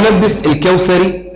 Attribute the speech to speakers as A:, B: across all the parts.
A: يلبس الكوثري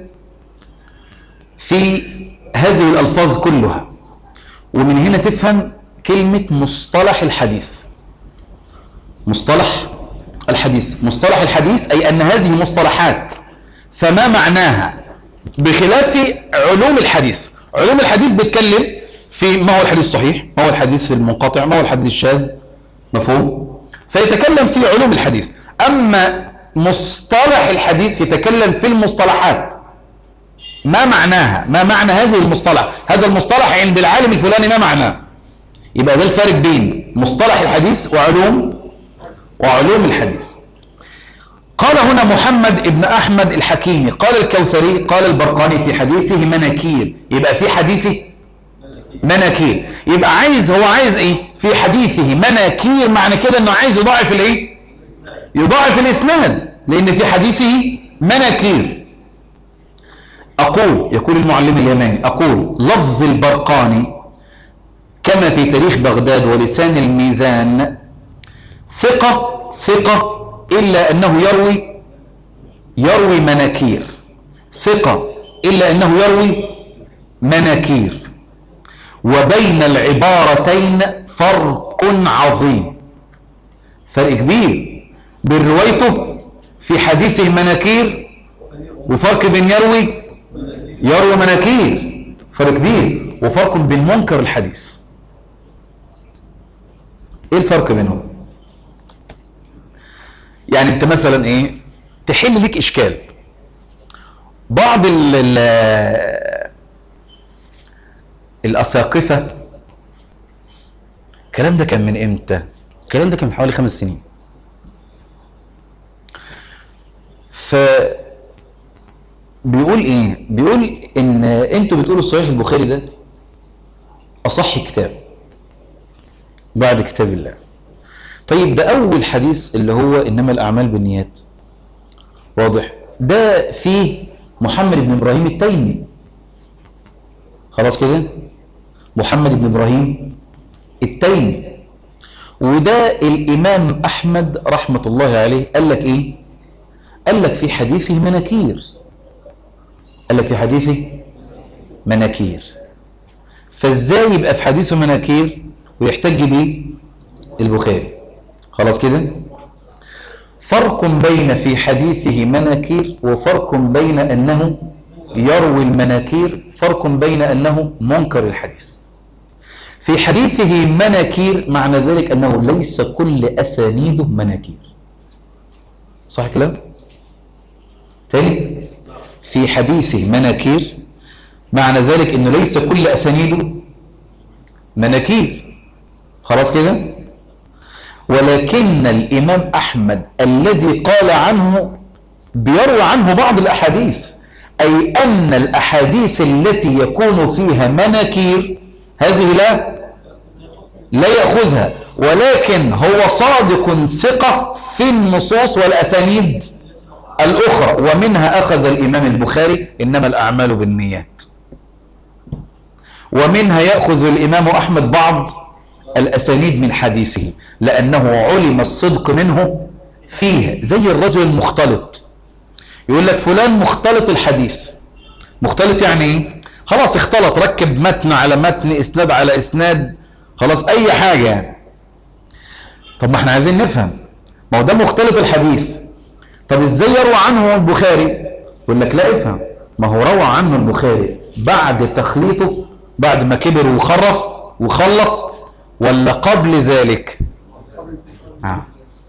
A: في هذه الألفاظ كلها ومن هنا تفهم كلمة مصطلح الحديث مصطلح الحديث مصطلح الحديث أي أن هذه مصطلحات فما معناها بخلاف علوم الحديث علوم الحديث بيتكلم في ما هو الحديث الصحيح ما هو الحديث المنقطع ما هو الحديث الشاذ مفهوم فيتكلم في علوم الحديث أما مصطلح الحديث يتكلم في المصطلحات ما معناها ما معنى هذه المصطلح هذا المصطلح عند العالم الفلاني ما معناه يبقى ده الفارق بين مصطلح الحديث وعلوم وعلوم الحديث قال هنا محمد ابن أحمد الحكيمي قال الكوثري قال البرقاني في حديثه مناكير يبقى في حديثه مناكير يبقى عايز هو عايز ايه في حديثه مناكير معنى كده انه عايز يضاعف الايه يضاعف الاسناد لان في حديثه مناكير اقول يقول المعلم اليماني اقول لفظ البرقاني كما في تاريخ بغداد ولسان الميزان ثقة ثقة إلا أنه يروي يروي مناكير ثقة إلا أنه يروي مناكير وبين العبارتين فرق عظيم فرق كبير بين روايته في حديثه مناكير وفرق بين يروي يروي مناكير فرق كبير وفرق بين منكر الحديث ايه الفرق بينهم يعني انت مثلا ايه تحل لك اشكال بعض ال ال الاساقفه الكلام ده كان من امتى الكلام ده كان من حوالي خمس سنين ف بيقول ايه بيقول ان انتوا بتقولوا صحيح البخاري ده اصح كتاب بعد كتاب الله طيب ده اول حديث اللي هو انما الاعمال بالنيات واضح ده فيه محمد بن ابراهيم التيمي خلاص كده محمد بن ابراهيم التيمي وده الامام احمد رحمه الله عليه قال لك ايه قال لك في حديثه مناكير قال لك في حديثه مناكير فازاي يبقى في حديثه مناكير ويحتج به البخاري خلاص كده فرق بين في حديثه مناكير وفرق بين أنه يروي المناكير فرق بين أنه منكر الحديث في حديثه مناكير معنى ذلك أنه ليس كل أسانيده مناكير صح كلام تاني في حديثه مناكير معنى ذلك أنه ليس كل أسانيده مناكير خلاص كده ولكن الإمام أحمد الذي قال عنه بيروي عنه بعض الأحاديث أي أن الأحاديث التي يكون فيها مناكير هذه لا لا يأخذها ولكن هو صادق ثقة في النصوص والأسانيد الأخرى ومنها أخذ الإمام البخاري إنما الأعمال بالنيات ومنها يأخذ الإمام أحمد بعض الأسانيد من حديثه لأنه علم الصدق منه فيه زي الرجل المختلط يقول لك فلان مختلط الحديث مختلط يعني ايه خلاص اختلط ركب متن على متن اسناد على اسناد خلاص اي حاجة يعني طب ما احنا عايزين نفهم ما هو ده مختلط الحديث طب ازاي يروى عنه البخاري يقول لك لا افهم ما هو روى عنه البخاري بعد تخليطه بعد ما كبر وخرف وخلط ولا قبل ذلك آه.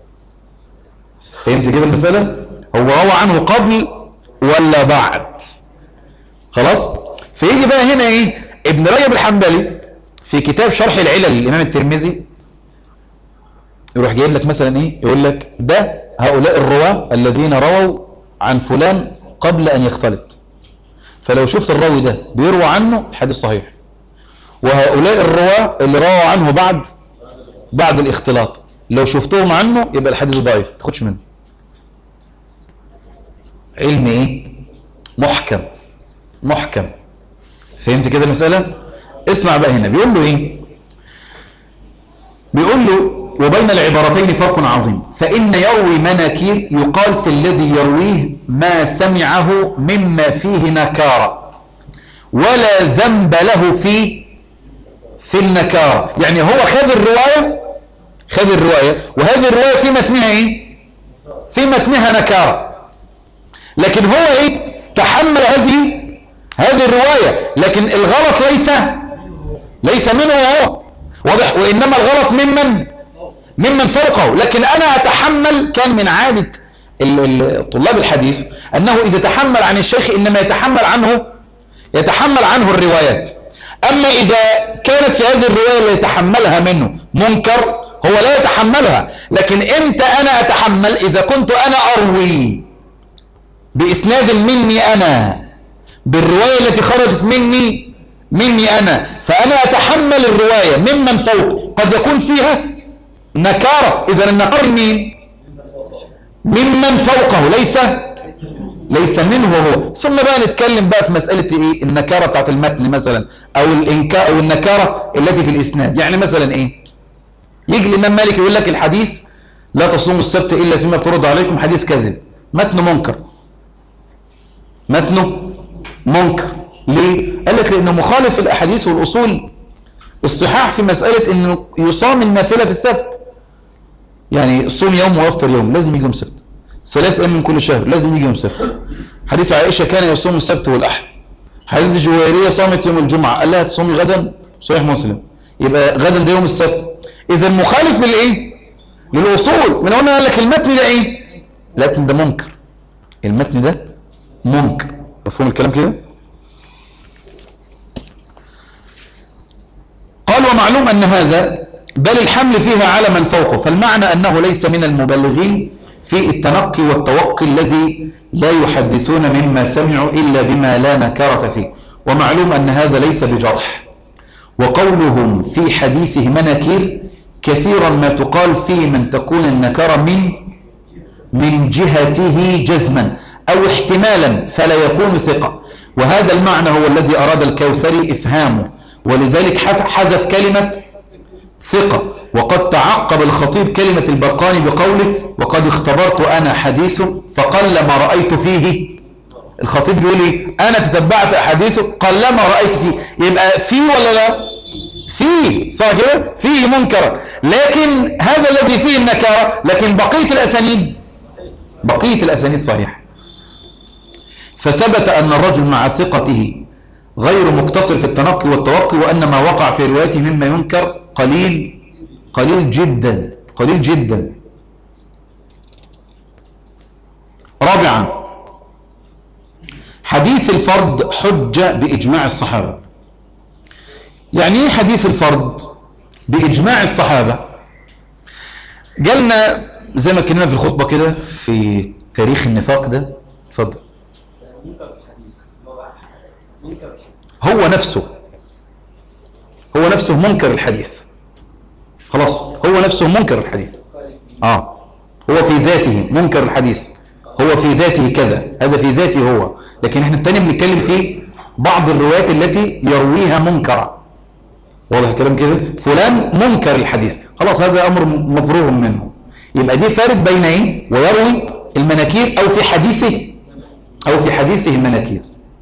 A: فهمت كده المسألة هو روى عنه قبل ولا بعد خلاص فيجي بقى هنا ايه ابن رجب الحنبلي في كتاب شرح العلل للامام الترمذي يروح جايب لك مثلا ايه يقول لك ده هؤلاء الرواه الذين رووا عن فلان قبل ان يختلط فلو شفت الراوي ده بيروى عنه الحديث صحيح وهؤلاء الرواه اللي رووا عنه بعد بعد الاختلاط لو شفتهم عنه يبقى الحديث ضعيف ما تاخدش منه علم ايه محكم محكم فهمت كده المسألة اسمع بقى هنا بيقول له ايه بيقول له وبين العبارتين فرق عظيم فإن يروي مناكير يقال في الذي يرويه ما سمعه مما فيه نكارة ولا ذنب له في في النكارة يعني هو خذ الرواية خذ الرواية وهذه الرواية في متنها ايه في متنها نكارة لكن هو ايه تحمل هذه هذه الرواية لكن الغلط ليس ليس منه هو واضح وإنما الغلط ممن ممن فوقه لكن أنا أتحمل كان من عادة طلاب الحديث أنه إذا تحمل عن الشيخ إنما يتحمل عنه يتحمل عنه الروايات أما إذا كانت في هذه الرواية اللي يتحملها منه منكر هو لا يتحملها لكن إمتى أنا أتحمل إذا كنت أنا أروي بإسناد مني أنا بالرواية التي خرجت مني مني أنا فأنا أتحمل الرواية ممن فوق قد يكون فيها نكارة إذا النكار مين ممن فوقه ليس ليس منه هو ثم بقى نتكلم بقى في مسألة إيه النكارة بتاعت المتن مثلا أو الإنكاء أو النكارة التي في الإسناد يعني مثلا إيه يجي الإمام مالك يقول لك الحديث لا تصوموا السبت إلا فيما افترض عليكم حديث كذب متن منكر متنه منكر ليه؟ قال لك لأنه مخالف الأحاديث والأصول الصحاح في مسألة أنه يصام النافلة في السبت يعني صوم يوم وافطر يوم لازم يجي يوم سبت ثلاث أيام من كل شهر لازم يجي يوم سبت حديث عائشة كان يصوم السبت والأحد حديث جويرية صامت يوم الجمعة قال لها تصومي غدا صحيح مسلم يبقى غدا ده يوم السبت إذا مخالف للإيه؟ للأصول من هنا قال لك المتن ده إيه؟ لكن ده منكر المتن ده منكر مفهوم الكلام كده قال ومعلوم أن هذا بل الحمل فيها على من فوقه فالمعنى أنه ليس من المبلغين في التنقي والتوقي الذي لا يحدثون مما سمعوا إلا بما لا نكارة فيه ومعلوم أن هذا ليس بجرح وقولهم في حديثه مناكير كثيرا ما تقال فيه من تكون النكارة من من جهته جزما أو احتمالا فلا يكون ثقة وهذا المعنى هو الذي أراد الكوثري إفهامه ولذلك حذف كلمة ثقة وقد تعقب الخطيب كلمة البرقاني بقوله وقد اختبرت أنا حديثه فقل ما رأيت فيه الخطيب بيقول لي أنا تتبعت أحاديثه قلما رأيت فيه يبقى فيه ولا لا فيه صح كده فيه منكرا لكن هذا الذي فيه النكارة لكن بقية الأسانيد بقية الأسانيد صحيح فثبت أن الرجل مع ثقته غير مقتصر في التنقي والتوقي وأن ما وقع في روايته مما ينكر قليل قليل جدا قليل جدا رابعا حديث الفرد حجة بإجماع الصحابة يعني ايه حديث الفرد بإجماع الصحابة جالنا زي ما كنا في الخطبة كده في تاريخ النفاق ده اتفضل هو نفسه هو نفسه منكر الحديث خلاص هو نفسه منكر الحديث اه هو في ذاته منكر الحديث هو في ذاته كذا هذا في ذاته هو لكن احنا التاني بنتكلم في بعض الروايات التي يرويها منكرا واضح الكلام كده فلان منكر الحديث خلاص هذا امر مفروغ منه يبقى دي فارق بين ايه ويروي المناكير او في حديثه او في حديثه المناكير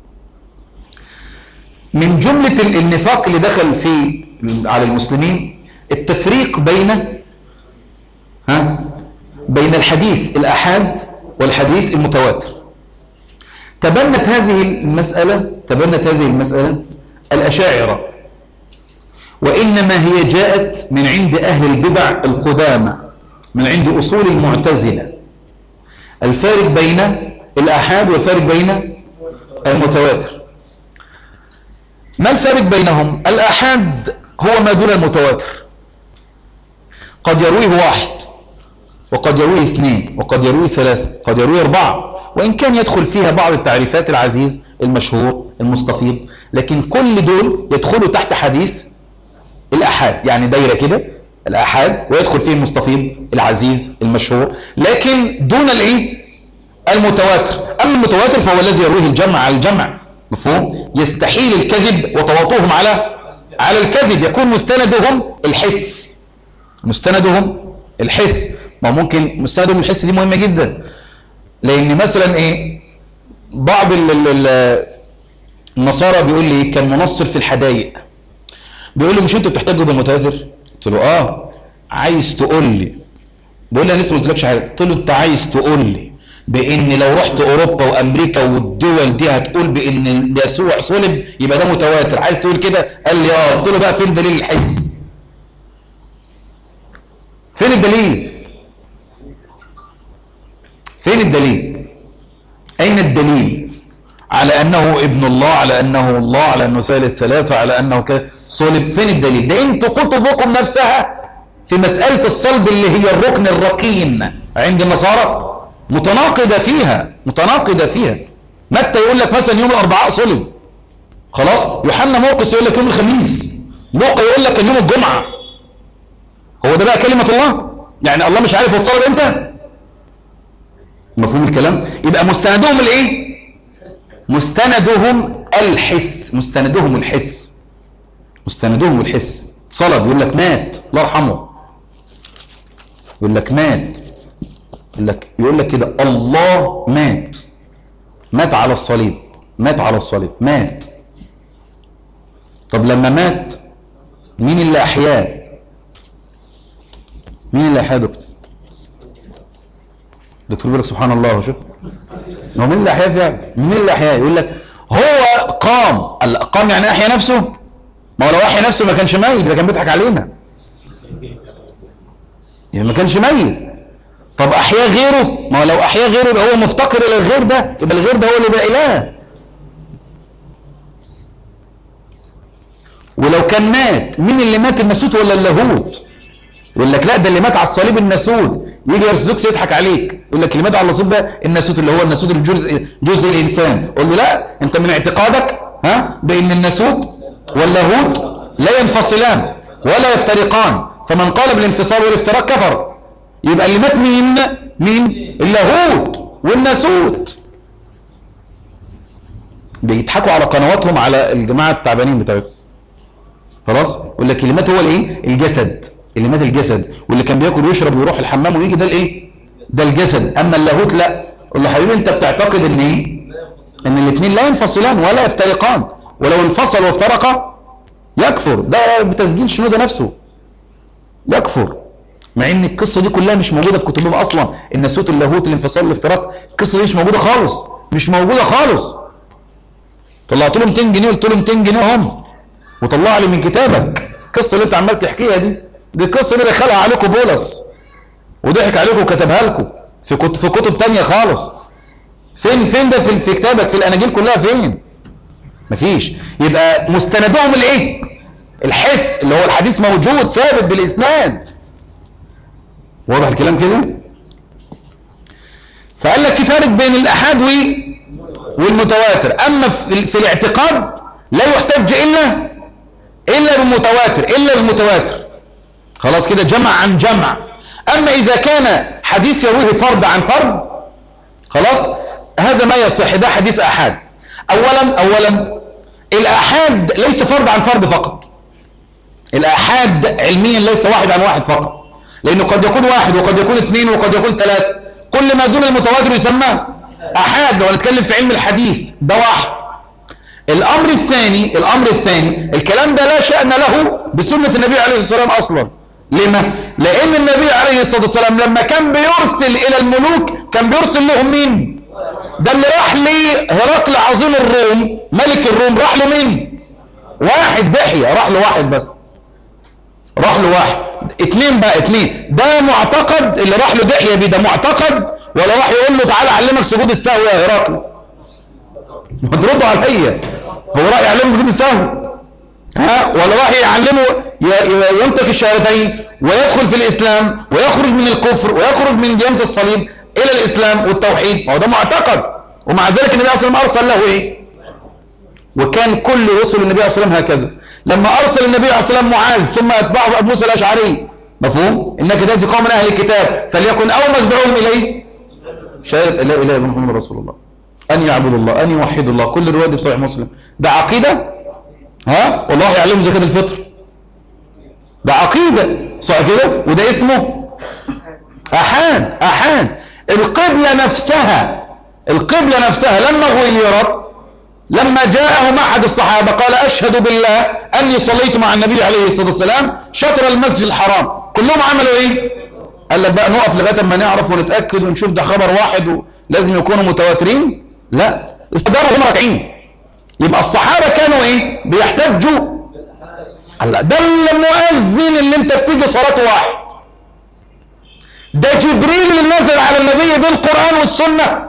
A: من جملة النفاق اللي دخل في على المسلمين التفريق بين ها بين الحديث الأحاد والحديث المتواتر تبنت هذه المسألة تبنت هذه المسألة الأشاعرة وإنما هي جاءت من عند أهل البدع القدامى من عند أصول المعتزلة الفارق بين الأحاد والفارق بين المتواتر ما الفارق بينهم الآحاد هو ما دون المتواتر قد يرويه واحد وقد يرويه اثنين وقد يرويه ثلاثة قد يرويه أربعة وإن كان يدخل فيها بعض التعريفات العزيز المشهور المستفيض لكن كل دول يدخلوا تحت حديث الأحاد يعني دايرة كده الأحاد ويدخل فيه المستفيض العزيز المشهور لكن دون الإيه المتواتر أما المتواتر فهو الذي يرويه الجمع على الجمع مفهوم يستحيل الكذب وتواطؤهم على على الكذب يكون مستندهم الحس مستندهم الحس ما ممكن مستندهم الحس دي مهمة جدا لان مثلا ايه بعض ال ال ال النصارى بيقول لي كان منصر في الحدائق بيقول له مش انتوا بتحتاجوا بالمتواتر قلت له اه عايز تقول لي بيقول لي انا لسه ما قلتلكش حاجه قلت له انت عايز تقول لي بان لو رحت اوروبا وامريكا والدول دي هتقول بان يسوع صلب يبقى ده متواتر عايز تقول كده قال لي اه قلت له بقى فين دليل الحس فين الدليل فين الدليل اين الدليل على انه ابن الله على انه الله على انه ثالث ثلاثه على انه كده صلب فين الدليل ده انتوا كتبكم نفسها في مساله الصلب اللي هي الركن الركين عند النصارى متناقضه فيها متناقضه فيها متى يقول لك مثلا يوم الاربعاء صلب خلاص يوحنا مرقس يقول لك يوم الخميس لوقا يقول لك يوم الجمعه هو ده بقى كلمه الله يعني الله مش عارف هو اتصلب امتى مفهوم الكلام يبقى مستندهم الايه مستندهم الحس مستندهم الحس مستندهم الحس صلب يقول لك مات الله يرحمه يقول لك مات يقول لك يقول لك كده الله مات مات على الصليب مات على الصليب مات طب لما مات مين اللي احياه مين اللي احياه دكتور دكتور بيقول لك سبحان الله شوف هو مين اللي احياه فعلا مين اللي احياه يقول لك هو قام قال قام يعني احيا نفسه ما هو لو احيا نفسه ما كانش ميت ده كان بيضحك علينا يعني ما كانش ميت طب احياه غيره ما هو لو احياه غيره يبقى هو مفتقر الى الغير ده يبقى الغير ده هو اللي بقى اله ولو كان مات مين اللي مات الناسوت ولا اللاهوت يقول لك لا ده اللي مات على الصليب الناسوت يجي ارثوذكس يضحك عليك يقول لك اللي مات على الصليب ده الناسوت اللي هو الناسوت الجزء جزء الانسان قول له لا انت من اعتقادك ها بان الناسوت واللاهوت لا ينفصلان ولا يفترقان فمن قال بالانفصال والافتراق كفر يبقى اللي مات مين مين اللاهوت والناسوت بيضحكوا على قنواتهم على الجماعه التعبانين بتاعتهم خلاص يقول لك اللي مات هو الايه الجسد اللي مات الجسد واللي كان بياكل ويشرب ويروح الحمام ويجي ده الايه ده الجسد اما اللاهوت لا قول له حبيبي انت بتعتقد ان ايه ان الاثنين لا ينفصلان ولا يفترقان ولو انفصل وافترقا يكفر ده بتسجيل شنودة نفسه يكفر مع ان القصه دي كلها مش موجوده في كتبهم اصلا الناسوت اللاهوت الانفصال الافتراق القصه دي مش موجوده خالص مش موجوده خالص طلعت له 200 جنيه قلت له 200 جنيه هم وطلع لي من كتابك القصه اللي انت عمال تحكيها دي دي القصه اللي دخلها عليكم بولس وضحك عليكم وكتبها لكم في كتب في كتب ثانيه خالص فين فين ده في, في كتابك في الاناجيل كلها فين مفيش يبقى مستندهم الايه الحس اللي هو الحديث موجود ثابت بالاسناد واضح الكلام كده فقال لك في فرق بين الاحاد و والمتواتر اما في, في الاعتقاد لا يحتج الا الا بالمتواتر الا بالمتواتر خلاص كده جمع عن جمع اما اذا كان حديث يرويه فرد عن فرد خلاص هذا ما يصح ده حديث احاد اولا اولا الاحاد ليس فرد عن فرد فقط الاحاد علميا ليس واحد عن واحد فقط لانه قد يكون واحد وقد يكون اثنين وقد يكون ثلاثة كل ما دون المتواتر يسمى احاد لو نتكلم في علم الحديث ده واحد الامر الثاني الامر الثاني الكلام ده لا شأن له بسنة النبي عليه الصلاة والسلام اصلا لما لان النبي عليه الصلاة والسلام لما كان بيرسل الى الملوك كان بيرسل لهم مين ده اللي راح لي هرقل عظيم الروم ملك الروم راح له مين واحد دحية راح له واحد بس راح له واحد اتنين بقى اتنين ده معتقد اللي راح له دحية بيه ده معتقد ولا راح يقول له تعالى اعلمك سجود السهو يا هرقل ما تردوا عليا هو راح يعلمه سجود السهو ها ولا راح يعلمه ينطق الشهادتين ويدخل في الاسلام ويخرج من الكفر ويخرج من ديانه الصليب الى الاسلام والتوحيد هو ده معتقد ومع ذلك النبي عليه الصلاه والسلام ارسل له ايه وكان كل رسل النبي عليه الصلاه والسلام هكذا لما ارسل النبي عليه الصلاه والسلام معاذ ثم اتبعه ابو موسى الاشعري مفهوم انك تاتي قوم من اهل الكتاب فليكن اول ما تدعوهم اليه شهاده لا اله الا محمد رسول الله ان يعبدوا الله ان يوحدوا الله كل الروايات دي في صحيح مسلم ده عقيده ها والله يعلمهم زكاه الفطر ده عقيده صح كده وده اسمه أحاد أحاد القبلة نفسها القبلة نفسها لما غيرت لما جاءهم أحد الصحابة قال أشهد بالله أني صليت مع النبي عليه الصلاة والسلام شطر المسجد الحرام كلهم عملوا إيه قال لك بقى نقف لغاية ما نعرف ونتأكد ونشوف ده خبر واحد ولازم يكونوا متواترين لا استداروا هم راكعين يبقى الصحابة كانوا إيه بيحتجوا الله ده المؤذن اللي انت بتيجي صلاته واحد ده جبريل اللي نزل على النبي بالقرآن والسنة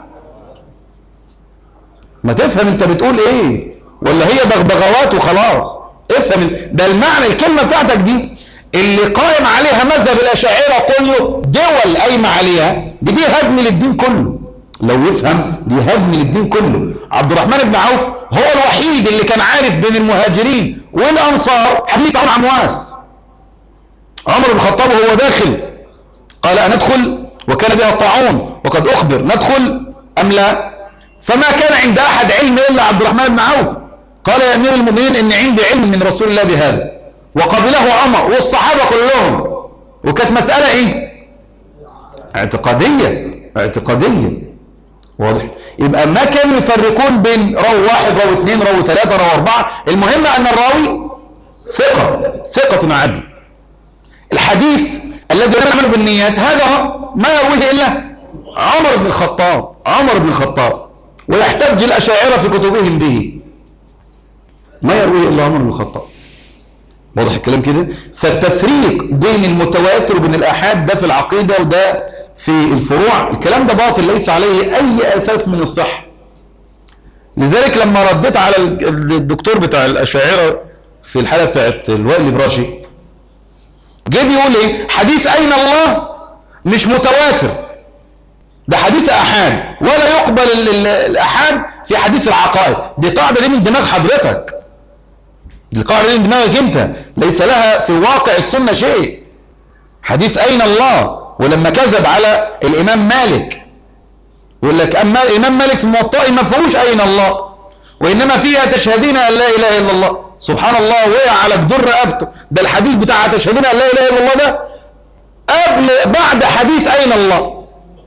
A: ما تفهم انت بتقول ايه ولا هي بغبغاوات وخلاص افهم ده المعنى الكلمة بتاعتك دي اللي قائم عليها مذهب الأشاعرة كله دول قايمة عليها دي دي هدم للدين كله لو يفهم دي هدم للدين كله عبد الرحمن بن عوف هو الوحيد اللي كان عارف بين المهاجرين والأنصار حديث عن عمواس عمر بن الخطاب وهو داخل قال أندخل وكان بها الطاعون وقد أخبر ندخل أم لا فما كان عند أحد علم إلا عبد الرحمن بن عوف قال يا أمير المؤمنين إن عندي علم من رسول الله بهذا وقبله عمر والصحابة كلهم وكانت مسألة إيه اعتقادية اعتقادية واضح يبقى ما كانوا يفرقون بين راوي واحد راوي اثنين راوي ثلاثة راوي أربعة المهم أن الراوي ثقة ثقة عدل الحديث الذي يعمل بالنيات هذا ما يرويه إلا عمر بن الخطاب عمر بن الخطاب ويحتج الأشاعرة في كتبهم به ما يرويه إلا عمر بن الخطاب واضح الكلام كده فالتفريق بين المتواتر وبين الآحاد ده في العقيدة وده في الفروع الكلام ده باطل ليس عليه أي أساس من الصحة لذلك لما رديت على الدكتور بتاع الأشاعرة في الحالة بتاعت الوائل البراشي جه بيقول ايه حديث أين الله مش متواتر ده حديث أحاد ولا يقبل الأحاد في حديث العقائد دي قاعدة دي من دماغ حضرتك دي القاعدة دي من دماغك انت ليس لها في واقع السنة شيء حديث أين الله ولما كذب على الإمام مالك يقول لك أما الإمام مالك في الموطأ ما فيهوش أين الله وإنما فيها تشهدين أن لا إله إلا الله سبحان الله وقع على جدر رقبته ده الحديث بتاع تشهدين أن لا إله إلا الله ده قبل بعد حديث أين الله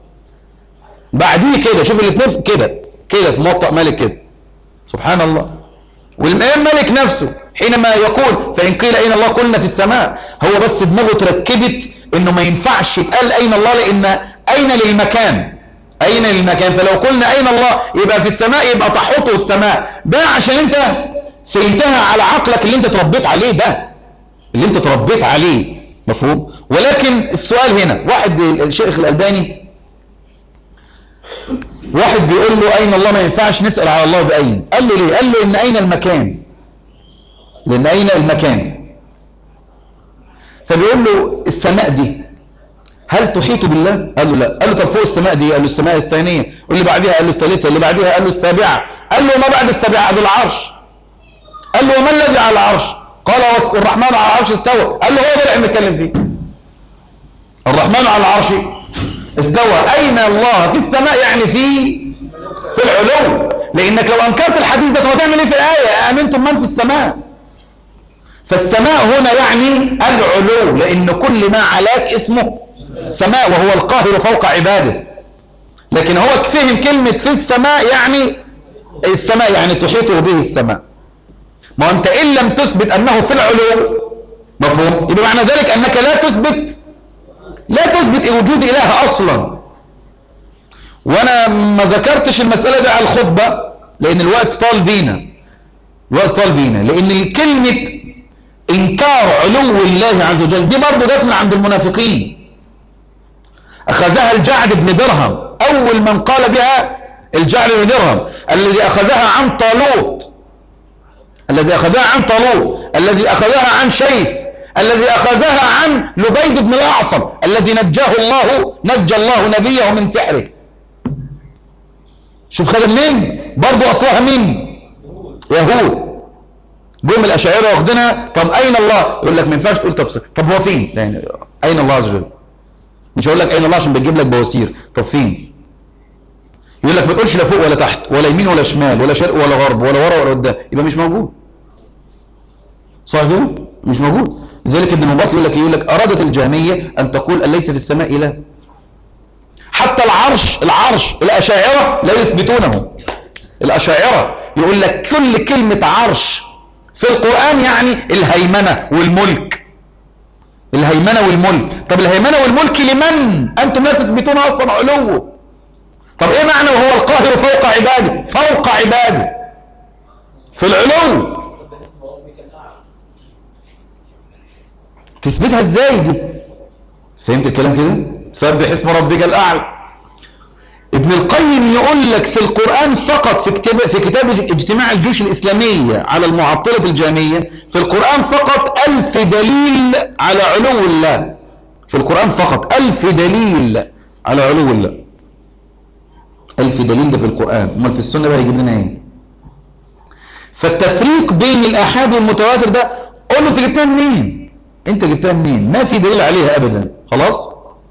A: بعديه كده شوف الاثنين كده كده في موطأ مالك كده سبحان الله والإمام مالك نفسه حينما يقول فإن قيل أين الله قلنا في السماء هو بس دماغه تركبت إنه ما ينفعش يتقال أين الله لأن أين للمكان أين للمكان فلو قلنا أين الله يبقى في السماء يبقى تحطه السماء ده عشان أنت فهمتها على عقلك اللي أنت تربيت عليه ده اللي أنت تربيت عليه مفهوم ولكن السؤال هنا واحد الشيخ الألباني واحد بيقول له أين الله ما ينفعش نسأل على الله بأين قال له ليه قال له إن أين المكان لأن أين المكان فبيقول له السماء دي هل تحيط بالله قال له لا قال له طب فوق السماء دي قال له السماء الثانية واللي بعدها قال له الثالثة اللي بعدها قال له السابعة قال له ما بعد السابعة قال له العرش قال له وما الذي على العرش قال الرحمن على العرش استوى قال له هو ده اللي احنا بنتكلم فيه الرحمن على العرش استوى أين الله في السماء يعني في في العلو لأنك لو أنكرت الحديث ده هتعمل إيه في الآية أمنتم من في السماء فالسماء هنا يعني العلو لأن كل ما علاك اسمه السماء وهو القاهر فوق عباده لكن هو فهم كلمة في السماء يعني السماء يعني تحيطه به السماء ما أنت إن لم تثبت أنه في العلو مفهوم يبقى معنى ذلك أنك لا تثبت لا تثبت وجود إله أصلا وأنا ما ذكرتش المسألة دي على الخطبة لأن الوقت طال بينا الوقت طال بينا لأن كلمة إنكار علو الله عز وجل دي برضه جت من عند المنافقين أخذها الجعد بن درهم أول من قال بها الجعد بن درهم الذي أخذها عن طالوت الذي أخذها عن طالوت الذي أخذها عن شيس الذي أخذها عن لبيد بن الأعصم الذي نجاه الله نجى الله نبيه من سحره شوف خد منين برضو أصلها مين يهود جم الأشاعرة واخدينها طب أين الله يقول لك ما ينفعش تقول طب طب هو فين يعني أين الله عز وجل مش هقول لك أين الله عشان بتجيب لك بواسير طب فين يقول لك ما تقولش لا فوق ولا تحت ولا يمين ولا شمال ولا شرق ولا غرب ولا ورا ولا قدام يبقى مش موجود صح كده مش موجود لذلك ابن مبارك يقول لك يقول لك أرادت الجهمية أن تقول أن ليس في السماء إله حتى العرش العرش الأشاعرة لا يثبتونه الأشاعرة يقول لك كل كلمة عرش في القرآن يعني الهيمنة والملك الهيمنة والملك طب الهيمنة والملك لمن أنتم لا تثبتون أصلا علوه طب إيه معنى وهو القاهر فوق عباده فوق عباده في العلو تثبتها ازاي دي فهمت الكلام كده سبح اسم ربك الاعلى ابن القيم يقول لك في القرآن فقط في كتاب في كتاب اجتماع الجيوش الإسلامية على المعطلة الجامية في القرآن فقط ألف دليل على علو الله في القرآن فقط ألف دليل على علو الله ألف دليل ده في القرآن أمال في السنة بقى يجيب لنا إيه فالتفريق بين الآحاد والمتواتر ده قول له أنت جبتها منين أنت جبتها منين ما في دليل عليها أبدا خلاص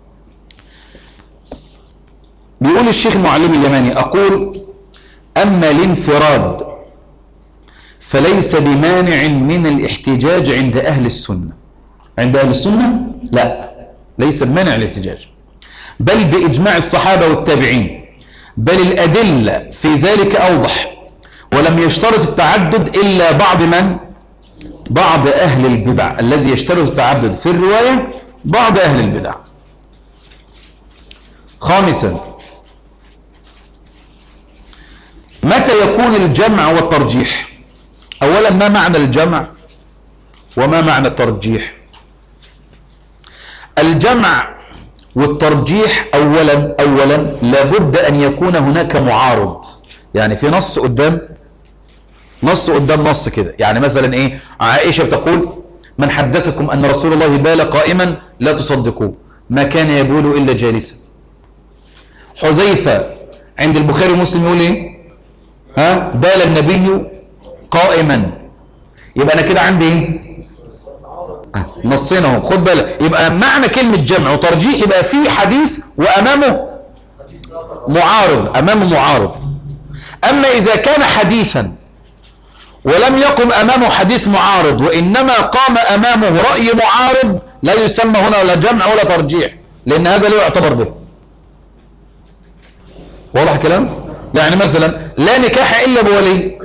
A: بيقول الشيخ المعلم اليماني أقول أما الانفراد فليس بمانع من الاحتجاج عند أهل السنة عند أهل السنة لا ليس بمانع الاحتجاج بل بإجماع الصحابة والتابعين بل الأدلة في ذلك أوضح ولم يشترط التعدد إلا بعض من بعض أهل البدع الذي يشترط التعدد في الرواية بعض أهل البدع خامسا متى يكون الجمع والترجيح اولا ما معنى الجمع وما معنى الترجيح الجمع والترجيح اولا اولا لابد ان يكون هناك معارض يعني في نص قدام نص قدام نص كده يعني مثلا ايه عائشه بتقول من حدثكم ان رسول الله بال قائما لا تصدقوه ما كان يبول الا جالسا حذيفه عند البخاري ومسلم يقول ايه ها بال النبي قائما يبقى انا كده عندي ايه نصين اهو خد بالك يبقى معنى كلمه جمع وترجيح يبقى في حديث وامامه معارض امامه معارض اما اذا كان حديثا ولم يقم امامه حديث معارض وانما قام امامه راي معارض لا يسمى هنا ولا جمع ولا ترجيح لان هذا لا يعتبر به واضح الكلام يعني مثلا لا نكاح الا بولي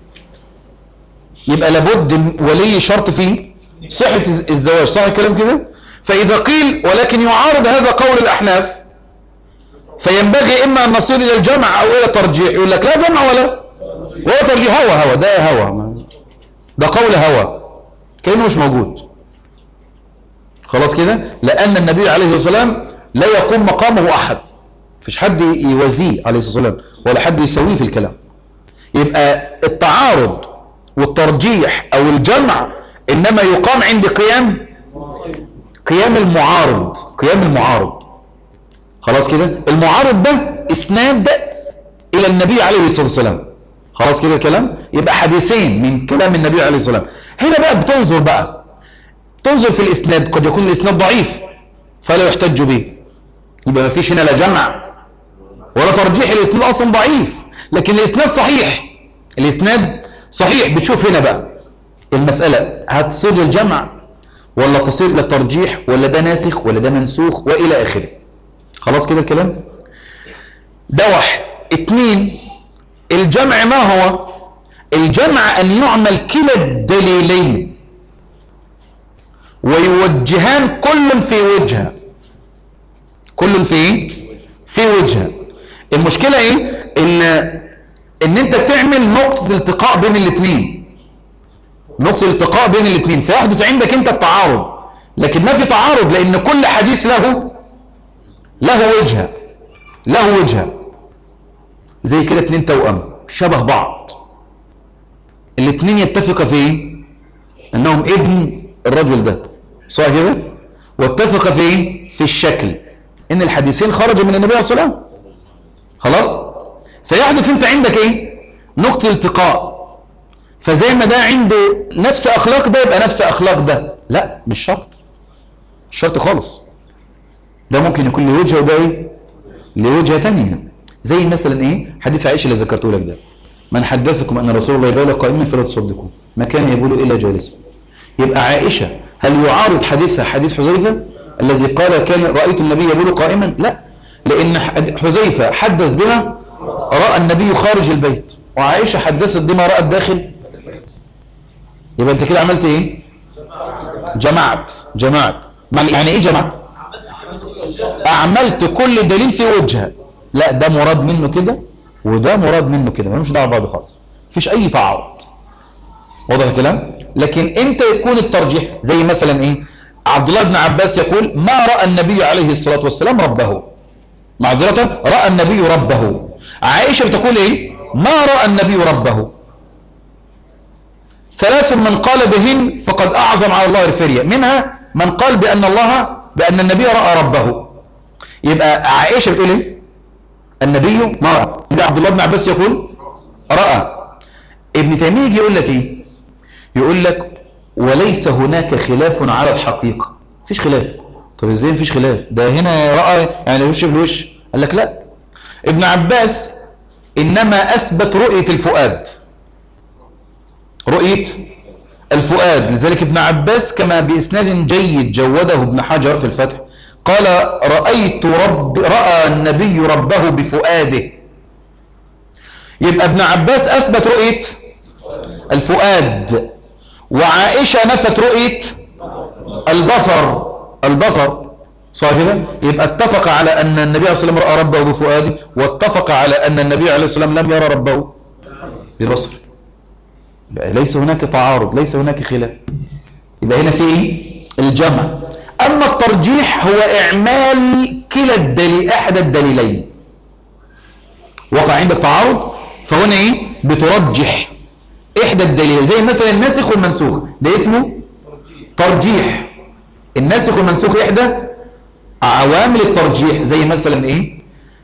A: يبقى لابد ولي شرط فيه صحة الزواج صح الكلام كده فإذا قيل ولكن يعارض هذا قول الأحناف فينبغي إما أن نصير إلى الجمع أو إلى الترجيح يقول لك لا جمع ولا ولا ترجيح هو هو ده هو ده قول هوى كأنه مش موجود خلاص كده لأن النبي عليه الصلاة والسلام لا يقوم مقامه أحد مفيش حد يوازيه عليه الصلاة والسلام ولا حد يسويه في الكلام يبقى التعارض والترجيح أو الجمع إنما يقام عند قيام قيام المعارض قيام المعارض خلاص كده المعارض ده اسناد الى النبي عليه الصلاه والسلام خلاص كده الكلام يبقى حديثين من كلام النبي عليه الصلاه والسلام هنا بقى بتنظر بقى تنظر في الاسناد قد يكون الاسناد ضعيف فلا يحتج به يبقى ما فيش هنا لا جمع ولا ترجيح الاسناد اصلا ضعيف لكن الاسناد صحيح الاسناد صحيح بتشوف هنا بقى المساله هتصير للجمع ولا تصير للترجيح ولا ده ناسخ ولا ده منسوخ والى اخره خلاص كده الكلام ده واحد اتنين الجمع ما هو الجمع ان يعمل كلا الدليلين ويوجهان كل في وجهه كل في ايه في وجهه المشكله ايه ان ان انت بتعمل نقطه التقاء بين الاثنين نقطه التقاء بين الاثنين فيحدث عندك انت التعارض لكن ما في تعارض لان كل حديث له له وجهه له وجهه زي كده اتنين توأم شبه بعض الاتنين يتفقا في ايه انهم ابن الرجل ده صح كده واتفقا في ايه في الشكل ان الحديثين خرجوا من النبي عليه الصلاه والسلام خلاص فيحدث انت عندك ايه نقطه التقاء فزي ما ده عنده نفس اخلاق ده يبقى نفس اخلاق ده لا مش شرط مش شرط خالص ده ممكن يكون له وجهه وده ايه له وجهه ثانيه زي مثلا ايه حديث عائشه اللي ذكرته لك ده من حدثكم ان رسول الله يبال قائما فلا تصدقوه ما كان يقول الا جالسا يبقى عائشه هل يعارض حديثها حديث حذيفه الذي قال كان رايت النبي يبول قائما لا لأن ح- حذيفة حدث بما رأى النبي خارج البيت وعائشة حدثت بما رأت داخل يبقى أنت كده عملت إيه؟ جمعت جمعت معنى- يعني إيه جمعت؟ أعملت كل دليل في وجهه لا ده مراد منه كده وده مراد منه كده ملوش دعوه ببعض خالص مفيش أي تعارض واضح الكلام لكن امتى يكون الترجيح زي مثلا ايه عبد الله بن عباس يقول ما راى النبي عليه الصلاه والسلام ربه معذره راى النبي ربه عائشه بتقول ايه ما راى النبي ربه ثلاث من قال بهن فقد اعظم على الله الفريه منها من قال بان الله بان النبي راى ربه يبقى عائشه بتقول ايه النبي ما راى عبد الله بن عباس يقول راى ابن تيميه يجي يقول لك ايه يقول لك وليس هناك خلاف على الحقيقه مفيش خلاف طب ازاي مفيش خلاف ده هنا راى يعني وش في الوش قال لك لا ابن عباس انما اثبت رؤيه الفؤاد رؤيه الفؤاد لذلك ابن عباس كما باسناد جيد جوده ابن حجر في الفتح قال رايت رب راى النبي ربه بفؤاده يبقى ابن عباس اثبت رؤيه الفؤاد وعائشه نفت رؤيه البصر البصر صح كده يبقى اتفق على ان النبي عليه الصلاه والسلام راى ربه بفؤاده واتفق على ان النبي عليه الصلاه والسلام لم يرى ربه ببصره يبقى ليس هناك تعارض ليس هناك خلاف يبقى هنا في ايه الجمع اما الترجيح هو اعمال كلا الدليل احد الدليلين وقع عندك تعارض فهنا ايه بترجح احدى الدليل زي مثلا الناسخ والمنسوخ ده اسمه ترجيح الناسخ والمنسوخ احدى عوامل الترجيح زي مثلا ايه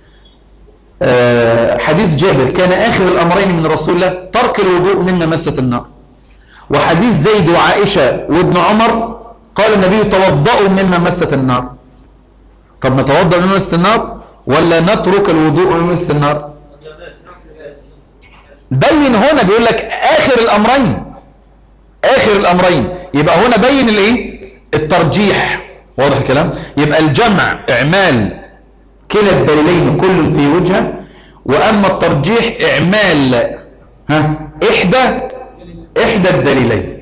A: آه حديث جابر كان اخر الامرين من رسول الله ترك الوضوء مما مست النار وحديث زيد وعائشه وابن عمر قال النبي توضؤوا مما مست النار طب نتوضا مما مست النار ولا نترك الوضوء مما مست النار بين هنا بيقول لك اخر الامرين اخر الامرين يبقى هنا بين الايه الترجيح واضح الكلام يبقى الجمع اعمال كلا الدليلين كل في وجهه واما الترجيح اعمال ها احدى احدى الدليلين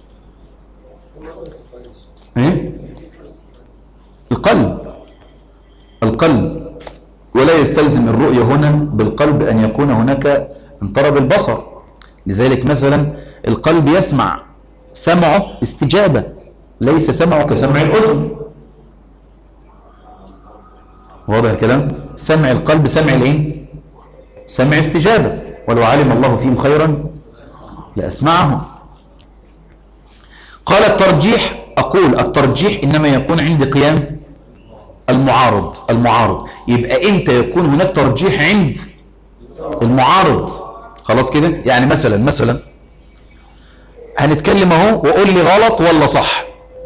A: ايه القلب القلب ولا يستلزم الرؤية هنا بالقلب أن يكون هناك انطرى بالبصر لذلك مثلا القلب يسمع سمعه استجابة ليس سمعه كسمع الأذن واضح الكلام سمع القلب سمع الايه سمع استجابة ولو علم الله فيهم خيرا لأسمعهم قال الترجيح أقول الترجيح إنما يكون عند قيام المعارض المعارض يبقى امتى يكون هناك ترجيح عند المعارض خلاص كده يعني مثلا مثلا هنتكلم اهو وقول لي غلط ولا صح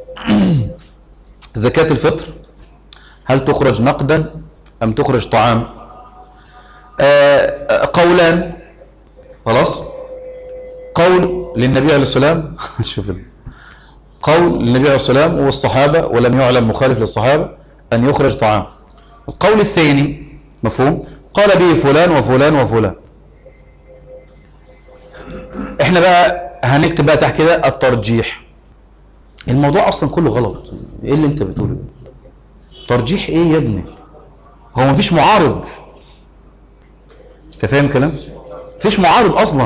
A: زكاة الفطر هل تخرج نقدا ام تخرج طعام آه قولان خلاص قول للنبي عليه السلام شوف قول للنبي عليه السلام والصحابة ولم يعلم مخالف للصحابة أن يخرج طعام القول الثاني مفهوم قال به فلان وفلان وفلان احنا بقى هنكتب بقى تحت كده الترجيح الموضوع اصلا كله غلط ايه اللي انت بتقوله ترجيح ايه يا ابني هو مفيش معارض انت فاهم كلام مفيش معارض اصلا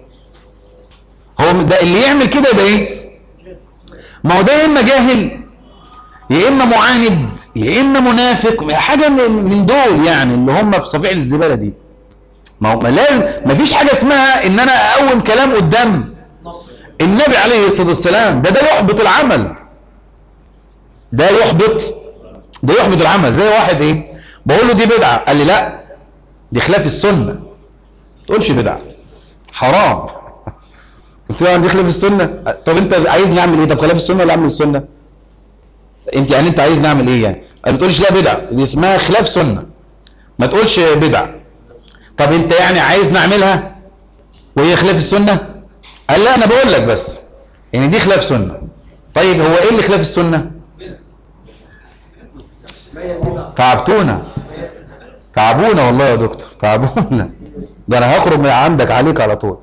A: هو ده اللي يعمل كده يبقى ايه ما هو ده يا اما جاهل يا اما معاند يا اما منافق حاجه من دول يعني اللي هم في صفيح الزباله دي ما هو ما لازم ما فيش حاجه اسمها ان انا اقوم كلام قدام النبي عليه الصلاه والسلام ده ده يحبط العمل ده يحبط ده يحبط العمل زي واحد ايه بقول له دي بدعه قال لي لا دي خلاف السنه ما تقولش بدعه حرام قلت له دي خلاف السنه طب انت عايز نعمل ايه طب خلاف السنه ولا اعمل السنه انت يعني انت عايز نعمل ايه يعني ما تقولش لا بدعه دي اسمها خلاف سنه ما تقولش بدعه طب انت يعني عايز نعملها وهي خلاف السنه قال لا انا بقول لك بس يعني دي خلاف سنه طيب هو ايه اللي خلاف السنه تعبتونا تعبونا والله يا دكتور تعبونا ده انا هخرج من عندك عليك على طول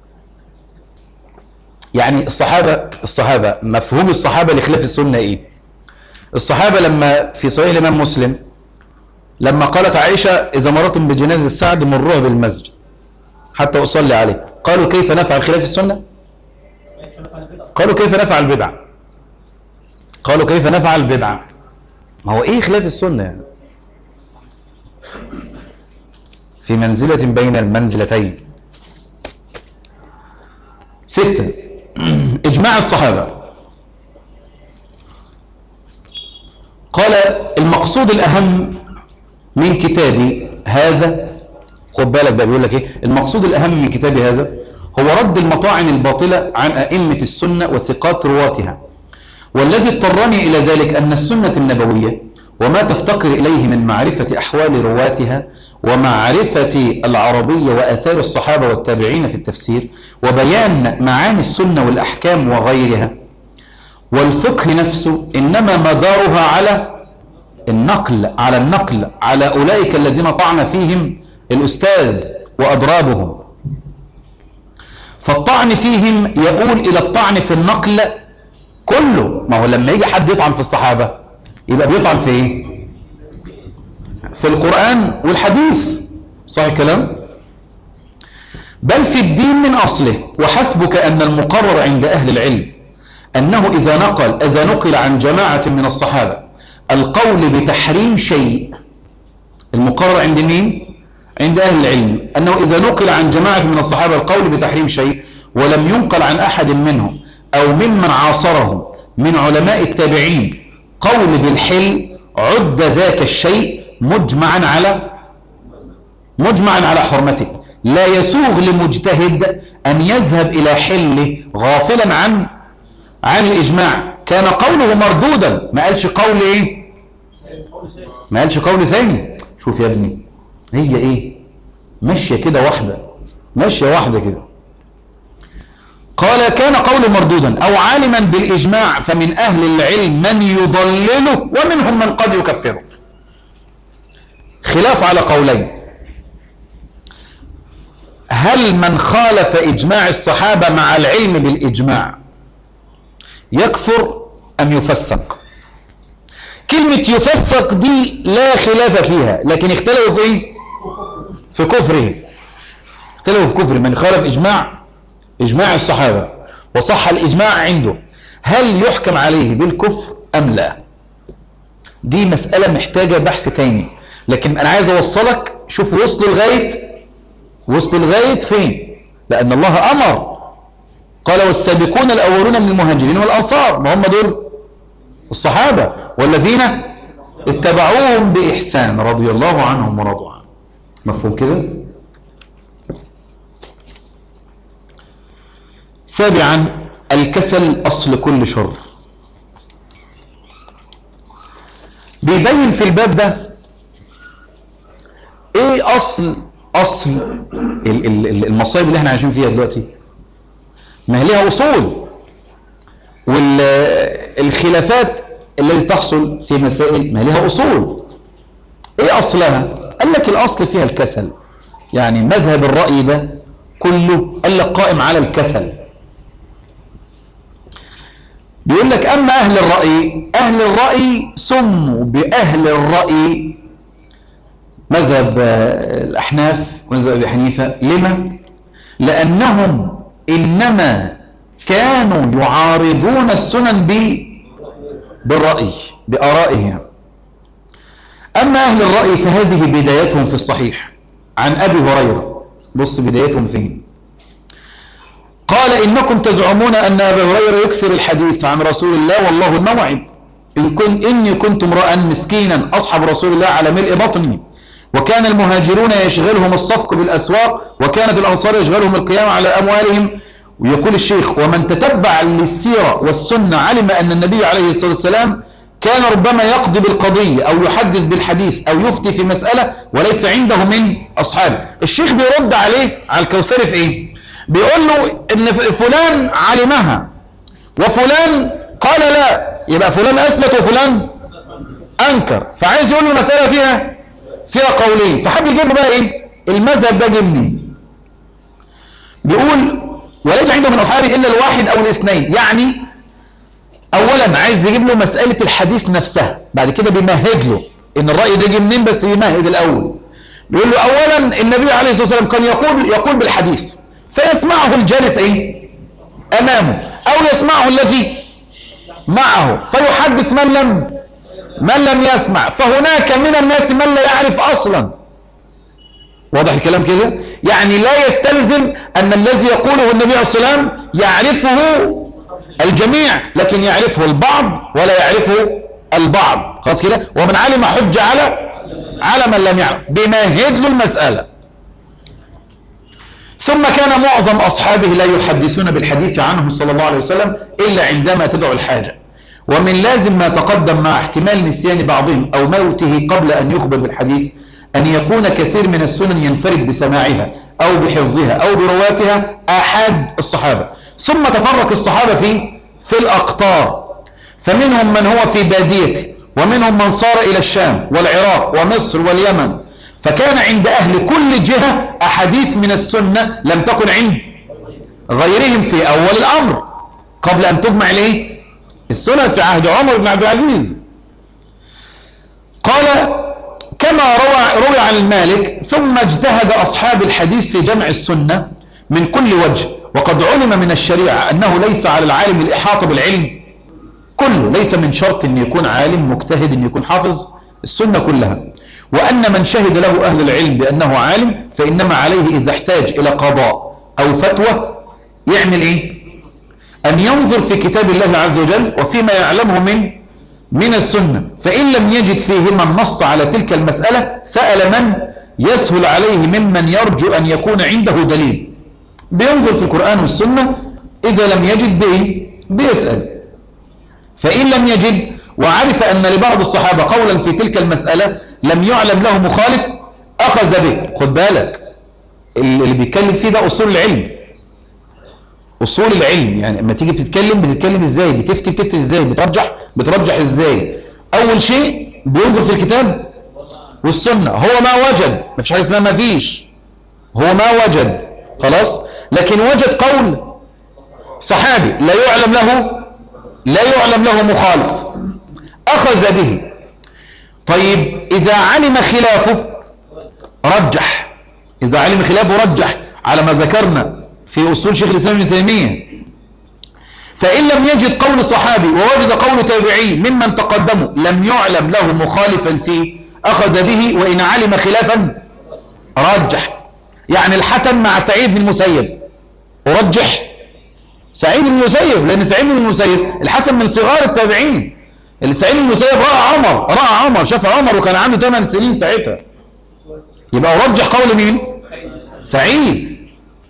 A: يعني الصحابة الصحابة مفهوم الصحابة لخلاف السنة ايه الصحابة لما في صحيح الإمام مسلم لما قالت عائشة إذا مررتم بجنازة السعد مروها بالمسجد حتى أصلي عليه قالوا كيف نفعل خلاف السنة قالوا كيف نفعل بدعة قالوا كيف نفعل بدعة ما هو ايه خلاف السنة يعني في منزلة بين المنزلتين ستة إجماع الصحابة قال المقصود الأهم من كتابي هذا خد بالك بقى بيقول لك ايه المقصود الأهم من كتابي هذا هو رد المطاعن الباطلة عن أئمة السنة وثقات رواتها والذي اضطرني إلى ذلك أن السنة النبوية وما تفتقر إليه من معرفة أحوال رواتها ومعرفة العربية وأثار الصحابة والتابعين في التفسير وبيان معاني السنة والأحكام وغيرها والفقه نفسه إنما مدارها على النقل على النقل على أولئك الذين طعن فيهم الأستاذ وأضرابهم فالطعن فيهم يقول إلى الطعن في النقل كله ما هو لما يجي حد يطعن في الصحابة يبقى بيطعن في ايه في القرآن والحديث صح الكلام بل في الدين من أصله وحسبك أن المقرر عند أهل العلم أنه إذا نقل إذا نقل عن جماعة من الصحابة القول بتحريم شيء المقرر عند مين؟ عند أهل العلم أنه إذا نقل عن جماعة من الصحابة القول بتحريم شيء ولم ينقل عن أحد منهم أو ممن عاصرهم من علماء التابعين قول بالحل عد ذاك الشيء مجمعا على مجمعا على حرمته لا يسوغ لمجتهد أن يذهب إلى حله غافلا عن عن الإجماع كان قوله مردودا ما قالش قول إيه ما قالش قول ثاني شوف يا ابني هي إيه ماشية كده واحدة ماشية واحدة كده قال كان قول مردودا أو عالما بالإجماع فمن أهل العلم من يضلله ومنهم من قد يكفره خلاف على قولين هل من خالف إجماع الصحابة مع العلم بالإجماع يكفر أم يفسق كلمة يفسق دي لا خلاف فيها لكن اختلفوا في ايه في كفره اختلفوا في كفره من خالف إجماع إجماع الصحابة وصح الإجماع عنده هل يحكم عليه بالكفر أم لا دي مسألة محتاجة بحث تاني لكن أنا عايز أوصلك شوف وصلوا لغاية وصلوا لغاية فين لأن الله أمر قال والسابقون الأولون من المهاجرين والأنصار ما هم دول الصحابة والذين اتبعوهم بإحسان رضي الله عنهم ورضوا عنه مفهوم كده سابعا الكسل أصل كل شر بيبين في الباب ده ايه اصل اصل ال- ال- ال- المصايب اللي احنا عايشين فيها دلوقتي ما هي ليها اصول والخلافات التي تحصل في مسائل ما هي ليها اصول ايه اصلها قال لك الاصل فيها الكسل يعني مذهب الراي ده كله قال لك قائم على الكسل بيقول لك أما أهل الرأي أهل الرأي سموا بأهل الرأي مذهب آه، الأحناف ومذهب أبي حنيفة لما؟ لأنهم إنما كانوا يعارضون السنن ب بالرأي بآرائهم أما أهل الرأي فهذه بدايتهم في الصحيح عن أبي هريرة بص بدايتهم فين قال إنكم تزعمون أن أبا هريرة يكثر الحديث عن رسول الله والله الموعد إن كن إني كنت امرأ مسكينا أصحب رسول الله على ملء بطني وكان المهاجرون يشغلهم الصفق بالأسواق وكانت الأنصار يشغلهم القيام على أموالهم ويقول الشيخ ومن تتبع للسيرة والسنة علم أن النبي عليه الصلاة والسلام كان ربما يقضي بالقضية أو يحدث بالحديث أو يفتي في مسألة وليس عنده من أصحابه الشيخ بيرد عليه على الكوثري في إيه بيقول له إن فلان علمها وفلان قال لا يبقى فلان أثبت وفلان أنكر فعايز يقول له المسألة فيها فيها قولين فحب يجيب له بقى ايه المذهب ده جه منين بيقول وليس عنده من اصحابه الا الواحد او الاثنين يعني اولا عايز يجيب له مساله الحديث نفسها بعد كده بيمهد له ان الراي ده جه منين بس بيمهد الاول بيقول له اولا النبي عليه الصلاه والسلام كان يقول يقول بالحديث فيسمعه الجالس ايه امامه او يسمعه الذي معه فيحدث من لم من لم يسمع فهناك من الناس من لا يعرف اصلا واضح الكلام كده يعني لا يستلزم ان الذي يقوله النبي عليه الصلاه والسلام يعرفه الجميع لكن يعرفه البعض ولا يعرفه البعض خلاص كده ومن علم حج على على من لم يعلم بمهد له المسألة ثم كان معظم أصحابه لا يحدثون بالحديث عنه صلى الله عليه وسلم إلا عندما تدعو الحاجة ومن لازم ما تقدم مع احتمال نسيان بعضهم أو موته قبل أن يخبر بالحديث أن يكون كثير من السنن ينفرد بسماعها أو بحفظها أو برواتها آحاد الصحابة ثم تفرق الصحابة في في الأقطار فمنهم من هو في باديته ومنهم من صار إلى الشام والعراق ومصر واليمن فكان عند أهل كل جهة أحاديث من السنة لم تكن عند غيرهم في أول الأمر قبل أن تجمع ليه السنة في عهد عمر بن عبد العزيز قال كما روى, روي عن المالك ثم اجتهد أصحاب الحديث في جمع السنة من كل وجه وقد علم من الشريعة أنه ليس على العالم الإحاطة بالعلم كله ليس من شرط أن يكون عالم مجتهد أن يكون حافظ السنة كلها وأن من شهد له أهل العلم بأنه عالم فإنما عليه إذا احتاج إلى قضاء أو فتوى يعمل إيه أن ينظر في كتاب الله عز وجل وفيما يعلمه من من السنة فإن لم يجد فيهما النص على تلك المسألة سأل من يسهل عليه ممن يرجو أن يكون عنده دليل بينظر في القرآن والسنة إذا لم يجد بإيه بيسأل فإن لم يجد وعرف أن لبعض الصحابة قولا في تلك المسألة لم يعلم له مخالف أخذ به خد بالك اللي بيتكلم فيه ده أصول العلم أصول العلم يعني لما تيجي بتتكلم بتتكلم إزاي بتفتي بتفتي إزاي بترجح بترجح إزاي أول شيء بينظر في الكتاب والسنة هو ما وجد ما فيش حاجة اسمها ما فيش هو ما وجد خلاص لكن وجد قول صحابي لا يعلم له لا يعلم له مخالف أخذ به طيب إذا علم خلافه رجح إذا علم خلافه رجح على ما ذكرنا في أصول شيخ الإسلام ابن تيمية فإن لم يجد قول صحابي ووجد قول تابعي ممن تقدموا لم يعلم له مخالفا فيه أخذ به وإن علم خلافا رجح يعني الحسن مع سعيد بن المسيب أرجح سعيد بن المسيب لأن سعيد بن المسيب الحسن من صغار التابعين سعيد بن المسيب رأى عمر رأى عمر شاف عمر وكان عنده 8 سنين ساعتها يبقى أرجح قول مين سعيد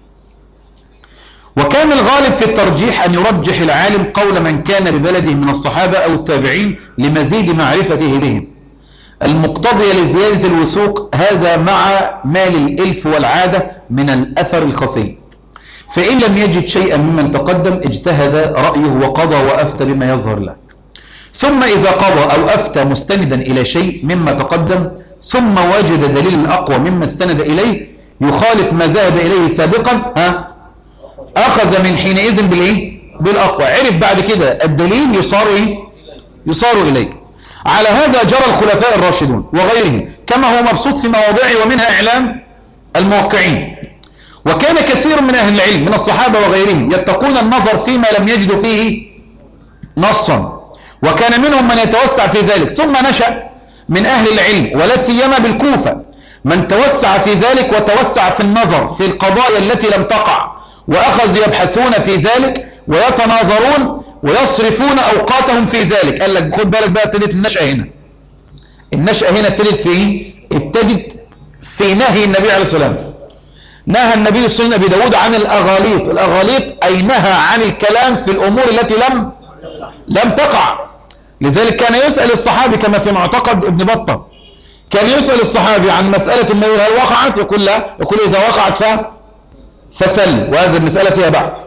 A: وكان الغالب في الترجيح أن يرجح العالم قول من كان ببلده من الصحابة أو التابعين لمزيد معرفته بهم المقتضية لزيادة الوثوق هذا مع مال الإلف والعادة من الأثر الخفي فإن لم يجد شيئا ممن تقدم اجتهد رأيه وقضى وأفتى بما يظهر له ثم إذا قضى أو أفتى مستندا إلى شيء مما تقدم ثم وجد دليل أقوى مما استند إليه يخالف ما ذهب إليه سابقا ها أخذ من حينئذ بالإيه بالأقوى عرف بعد كده الدليل يصار إيه يصار إليه على هذا جرى الخلفاء الراشدون وغيرهم كما هو مبسوط في مواضعه ومنها إعلام الموقعين وكان كثير من أهل العلم من الصحابة وغيرهم يتقون النظر فيما لم يجدوا فيه نصا وكان منهم من يتوسع في ذلك ثم نشأ من أهل العلم ولا سيما بالكوفة من توسع في ذلك وتوسع في النظر في القضايا التي لم تقع وأخذوا يبحثون في ذلك ويتناظرون ويصرفون أوقاتهم في ذلك قال لك خد بالك بقى ابتدت النشأة هنا النشأة هنا ابتدت في ايه؟ ابتدت في نهي النبي عليه الصلاة والسلام نهى النبي صلى الله عليه وسلم داود عن الأغاليط الأغاليط أي نهى عن الكلام في الأمور التي لم لم تقع لذلك كان يسأل الصحابي كما في معتقد ابن بطة كان يسأل الصحابي عن مسألة ما هل وقعت يقول لا يقول إذا وقعت ف فسل وهذه المسألة فيها بحث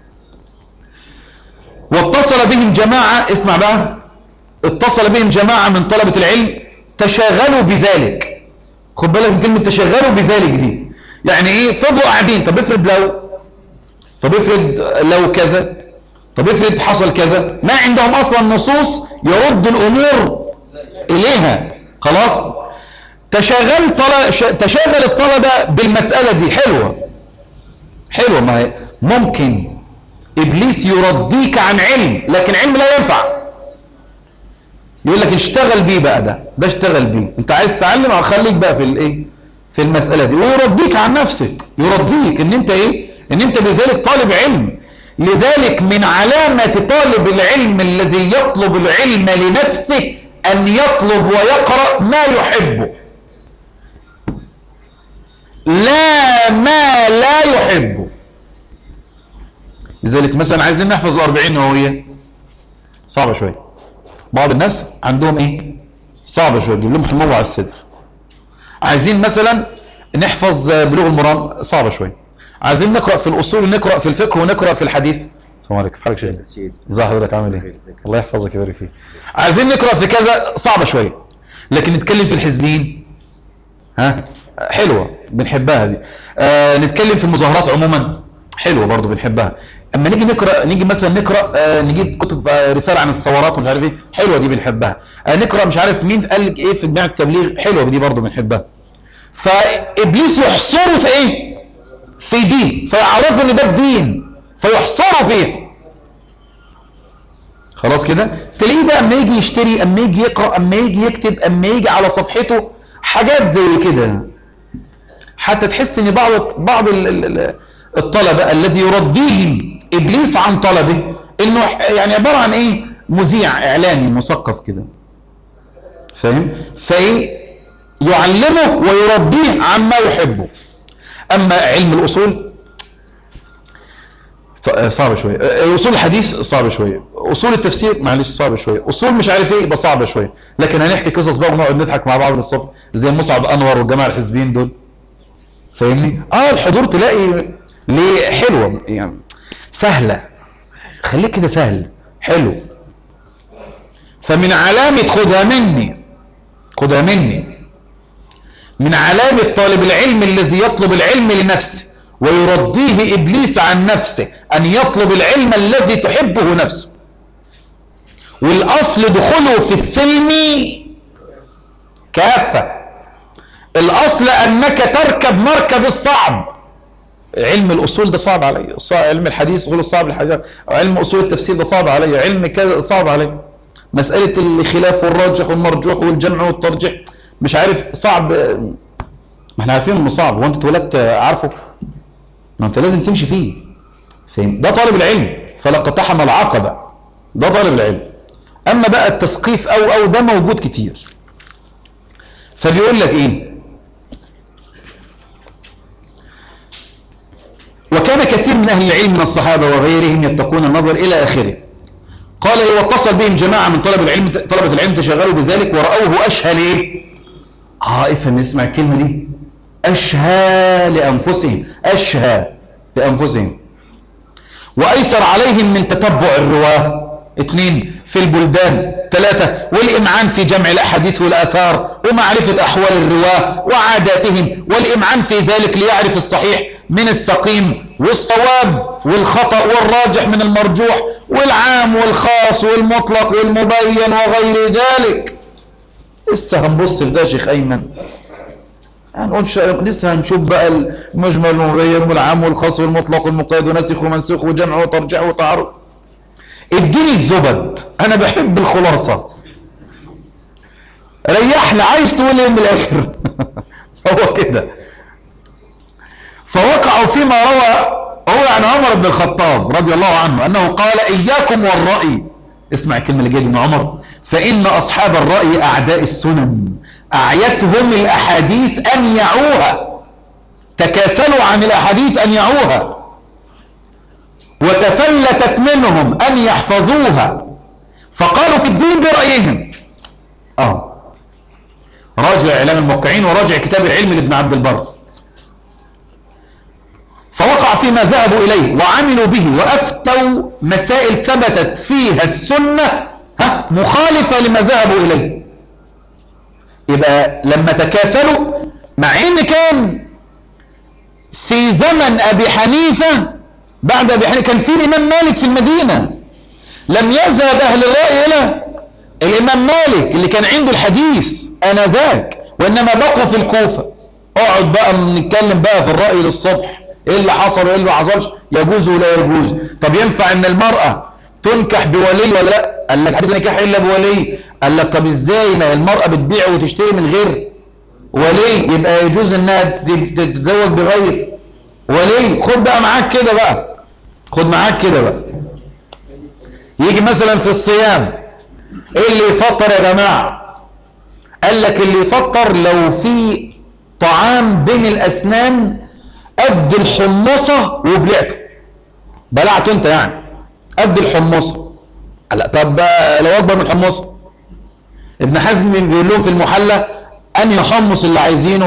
A: واتصل بهم جماعة اسمع بقى اتصل بهم جماعة من طلبة العلم تشاغلوا بذلك خد بالك من كلمة تشغلوا بذلك دي يعني ايه فضلوا قاعدين طب افرض لو طب افرض لو كذا طب افرض حصل كذا ما عندهم اصلا نصوص يرد الامور اليها خلاص تشغل طلب تشغل الطلبة بالمسألة دي حلوة حلوة ما هي ممكن ابليس يرضيك عن علم لكن علم لا ينفع يقول لك اشتغل بيه بقى ده ده اشتغل بيه انت عايز تتعلم خليك بقى في الايه في المسألة دي ويرضيك عن نفسك يرضيك ان انت ايه ان انت بذلك طالب علم لذلك من علامة طالب العلم الذي يطلب العلم لنفسه ان يطلب ويقرأ ما يحبه لا ما لا يحبه لذلك مثلا عايزين نحفظ الأربعين نووية صعبة شوية بعض الناس عندهم ايه صعبة شوية تجيب لهم حموة على الصدر عايزين مثلا نحفظ بلوغ المرام صعبة شوية عايزين نقرأ في الأصول ونقرأ في الفقه ونقرأ في الحديث السلام عليكم في حالك شيء ازي حضرتك عامل ايه الله يحفظك ويبارك فيك عايزين نقرأ في كذا صعبة شوية لكن نتكلم في الحزبين ها حلوة بنحبها دي آه نتكلم في المظاهرات عموما حلوة برضو بنحبها اما نيجي نقرا نيجي مثلا نقرا آه نجيب كتب آه رساله عن الثورات ومش عارف ايه حلوه دي بنحبها آه نقرا مش عارف مين قال لك ايه في جماعه التبليغ حلوه دي برضو بنحبها فابليس يحصره في ايه في دين فيعرفوا ان ده الدين فيحصروا فيه خلاص كده تلاقيه بقى اما يجي يشتري اما يجي يقرا اما يجي يكتب اما يجي على صفحته حاجات زي كده حتى تحس ان بعض بعض الطلبه الذي يرضيهم ابليس عن طلبه انه يعني عباره عن ايه مذيع اعلامي مثقف كده فاهم فايه يعلمه ويرضيه عما يحبه اما علم الاصول صعب شويه اصول الحديث صعب شويه اصول التفسير معلش صعب شويه اصول مش عارف ايه يبقى صعبه شويه لكن هنحكي قصص بقى ونقعد نضحك مع بعض الصبح زي مصعب انور والجماعه الحزبيين دول فاهمني اه الحضور تلاقي ليه حلوه يعني سهله خليك كده سهل حلو فمن علامه خدها مني خدها مني من علامه طالب العلم الذي يطلب العلم لنفسه ويرضيه ابليس عن نفسه ان يطلب العلم الذي تحبه نفسه والاصل دخوله في السلم كافه الاصل انك تركب مركب الصعب علم الاصول ده صعب علي علم الحديث اصول الصعب الحديث علم اصول التفسير ده صعب علي علم كذا صعب علي مساله الخلاف والراجح والمرجوح والجمع والترجيح مش عارف صعب ما احنا عارفين انه صعب وانت اتولدت عارفه ما انت لازم تمشي فيه فاهم ده طالب العلم فلا اقتحم العقبه ده طالب العلم اما بقى التثقيف او او ده موجود كتير فبيقول لك ايه وكان كثير من أهل العلم من الصحابة وغيرهم يتقون النظر إلى آخره قال إيه واتصل بهم جماعة من طلب العلم طلبة العلم تشغلوا بذلك ورأوه أشهى ليه آه افهم اسمع الكلمة دي أشهى لأنفسهم أشهى لأنفسهم وأيسر عليهم من تتبع الرواه اثنين في البلدان ثلاثة والإمعان في جمع الأحاديث والآثار ومعرفة أحوال الرواة وعاداتهم والإمعان في ذلك ليعرف الصحيح من السقيم والصواب والخطأ والراجح من المرجوح والعام والخاص والمطلق والمبين وغير ذلك لسه هنبص في ده يا شيخ أيمن هنقول لسه هنشوف بقى المجمل والمبين والعام والخاص والمطلق والمقيد ونسخ ومنسوخ وجمع وترجيح وتعرض اديني الزبد انا بحب الخلاصة ريحنا عايز تقول ايه من الاخر هو كده فوقعوا فيما روى هو يعني عمر بن الخطاب رضي الله عنه انه قال اياكم والرأي اسمع الكلمة اللي جايه من عمر فان اصحاب الرأي اعداء السنن اعيتهم الاحاديث ان يعوها تكاسلوا عن الاحاديث ان يعوها وتفلتت منهم أن يحفظوها فقالوا في الدين برأيهم آه راجع إعلام الموقعين وراجع كتاب العلم لابن عبد البر فوقع فيما ذهبوا إليه وعملوا به وأفتوا مسائل ثبتت فيها السنة ها مخالفة لما ذهبوا إليه يبقى لما تكاسلوا مع ان كان في زمن ابي حنيفة بعد ابي حنيفة كان في الامام مالك في المدينة لم يذهب اهل الرأي الى الامام مالك اللي كان عنده الحديث انذاك وانما بقوا في الكوفة اقعد بقى نتكلم بقى في الرأي للصبح ايه اللي حصل وايه اللي ما حصلش يجوز ولا يجوز طب ينفع ان المرأة تنكح بولي ولا لا قال لك حديث نكاح الا بولي قال لك طب ازاي ما المرأة بتبيع وتشتري من غير ولي يبقى يجوز انها تتزوج بغير ولي خد بقى معاك كده بقى خد معاك كده بقى يجي مثلا في الصيام ايه اللي يفطر يا جماعة قال لك اللي يفطر لو في طعام بين الاسنان قد الحمصة وبلعته بلعته انت يعني قد الحمصة لا طب لو اكبر من الحمصة ابن حزم بيقول لهم في المحلى ان يحمص اللي عايزينه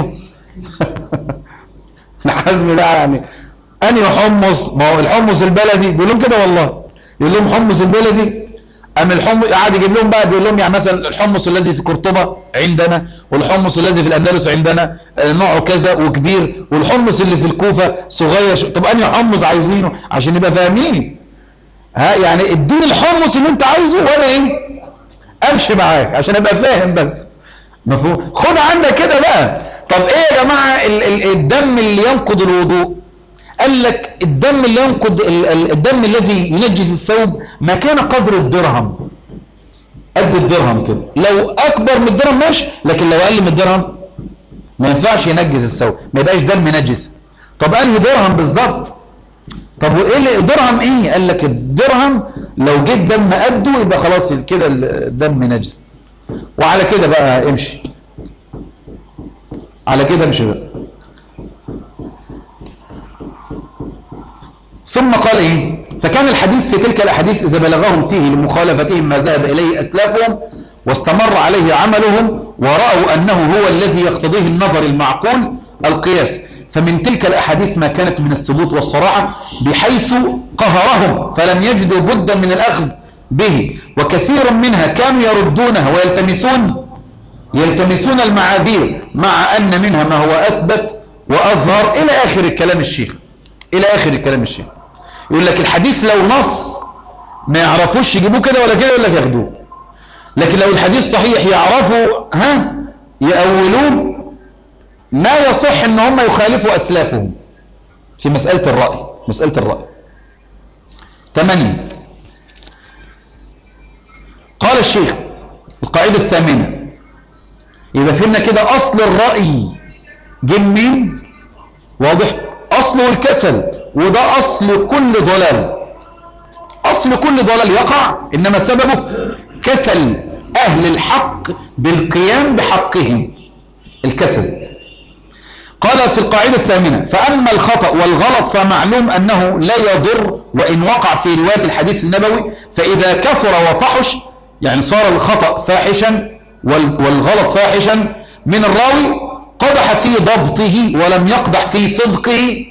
A: ابن حزم ده يعني ان يحمص ما هو الحمص البلدي بيقول لهم كده والله يقول لهم حمص البلدي أم الحمص قاعد يجيب لهم بقى بيقول لهم يعني مثلا الحمص الذي في قرطبة عندنا والحمص الذي في الأندلس عندنا نوعه كذا وكبير والحمص اللي في الكوفة صغير طب أنهي حمص عايزينه عشان نبقى فاهمين ها يعني اديني الحمص اللي أنت عايزه وأنا إيه أمشي معاك عشان أبقى فاهم بس مفهوم خد عندك كده بقى طب إيه يا جماعة الدم اللي ينقض الوضوء قال لك الدم اللي ينقض الدم الذي ينجس الثوب ما كان قدر الدرهم قد الدرهم كده لو اكبر من الدرهم ماشي لكن لو اقل من الدرهم ما ينفعش ينجس الثوب ما يبقاش دم نجس طب انهي درهم بالظبط طب وايه درهم ايه قال لك الدرهم لو جيت دم قده يبقى خلاص كده الدم نجس وعلى كده بقى امشي على كده امشي بقى ثم قال ايه فكان الحديث في تلك الاحاديث اذا بلغهم فيه لمخالفتهم ما ذهب اليه اسلافهم واستمر عليه عملهم وراوا انه هو الذي يقتضيه النظر المعقول القياس فمن تلك الاحاديث ما كانت من الثبوت والصراحه بحيث قهرهم فلم يجدوا بدا من الاخذ به وكثير منها كانوا يردونها ويلتمسون يلتمسون المعاذير مع ان منها ما هو اثبت واظهر الى اخر الكلام الشيخ الى اخر الكلام الشيخ يقول لك الحديث لو نص ما يعرفوش يجيبوه كده ولا كده يقول لك ياخدوه لكن لو الحديث صحيح يعرفوا ها يأولوه ما يصح ان هم يخالفوا اسلافهم في مسألة الرأي مسألة الرأي ثمانية قال الشيخ القاعدة الثامنة يبقى فهمنا كده أصل الرأي جه منين واضح أصله الكسل وده أصل كل ضلال أصل كل ضلال يقع إنما سببه كسل أهل الحق بالقيام بحقهم الكسل قال في القاعدة الثامنة فأما الخطأ والغلط فمعلوم أنه لا يضر وإن وقع في رواية الحديث النبوي فإذا كثر وفحش يعني صار الخطأ فاحشا والغلط فاحشا من الراوي قدح في ضبطه ولم يقدح في صدقه